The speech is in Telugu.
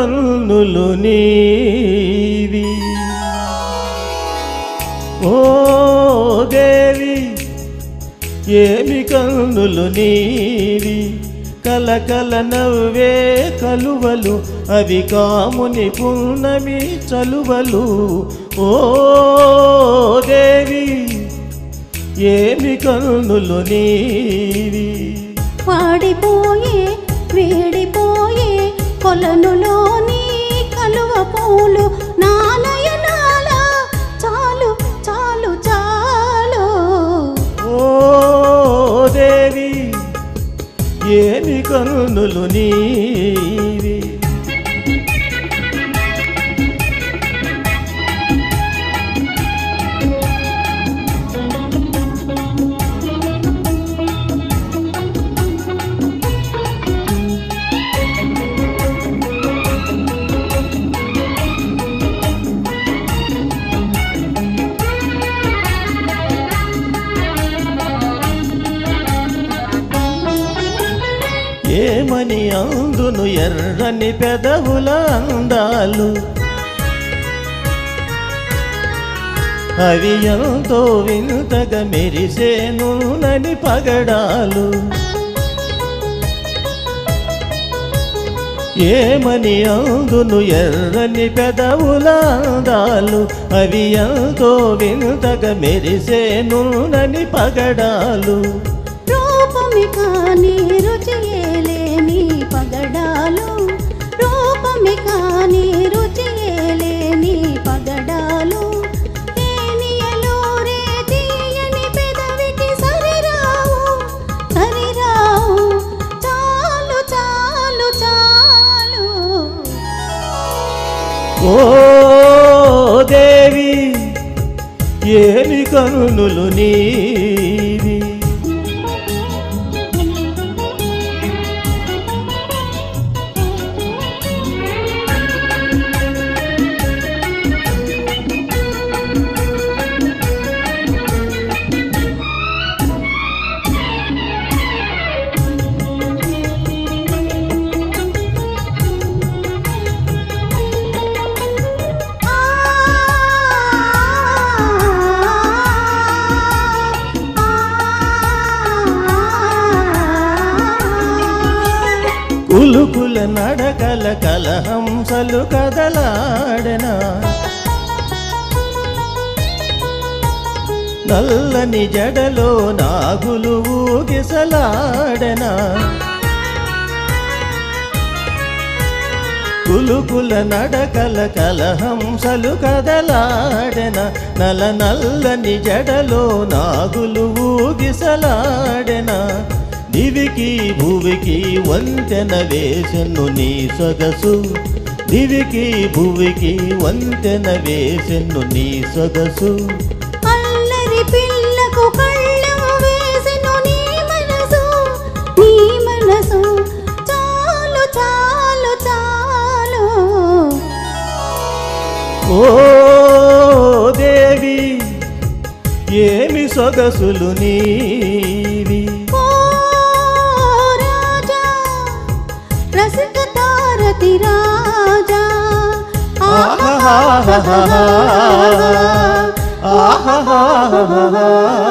కన్నులు నీవి ఓ దేవి ఏమి కన్నులు నీవి కలకల నవ్వే కలువలు అవి కాముని పున్నమి చలువలు ఓ దేవి ఏమి కన్నులు నీవి వాడిపోయే వేడిపోయే కొలనులోని కలువ పూలు నానయనాల చాలు చాలు చాలు ఓ దేవి ఏమి కన్నులు నీవి ఏమని అందును ఎర్రని పెదవుల అందాలు అవి ఎంతో వింతగా మెరిసేను నని పగడాలు ఏమని అందును ఎర్రని పెదవుల అందాలు అవి ఎంతో వింతగా మెరిసేను నని పగడాలు రూపమి కాని రుచియేలేని పగడాలు రూపమి కాని రుచియేలేని పగడాలు తేనియలో రే తీయని పెదవికి సరిరావు సరిరావు చాలు చాలు చాలు ఓ దేవి ఏమి కనులు నీవి కులుకుల నడకల కలహంసలు కదలాడనా నల్లని జడలో నాగులు ఊగిసలాడనా కులుకుల నడకల కలహంసలు కదలాడెన నల నల్లని జడలో నాగులు ఊగిసలాడెన దివికి భువికి వంతెన వేసెను నీ సొగసు దివికి భువికి వంతెన వేసెను నీ సొగసు అల్లరి పిల్లకు కళ్ళము వేసెను నీ మనసు నీ మనసు చాలు చాలు చాలు ఓ దేవి ఏమి సొగసులు నీవి ఓ రాజా రసిక తారతి రాజా ఆహాహాహాహా. ఆహాహాహాహా.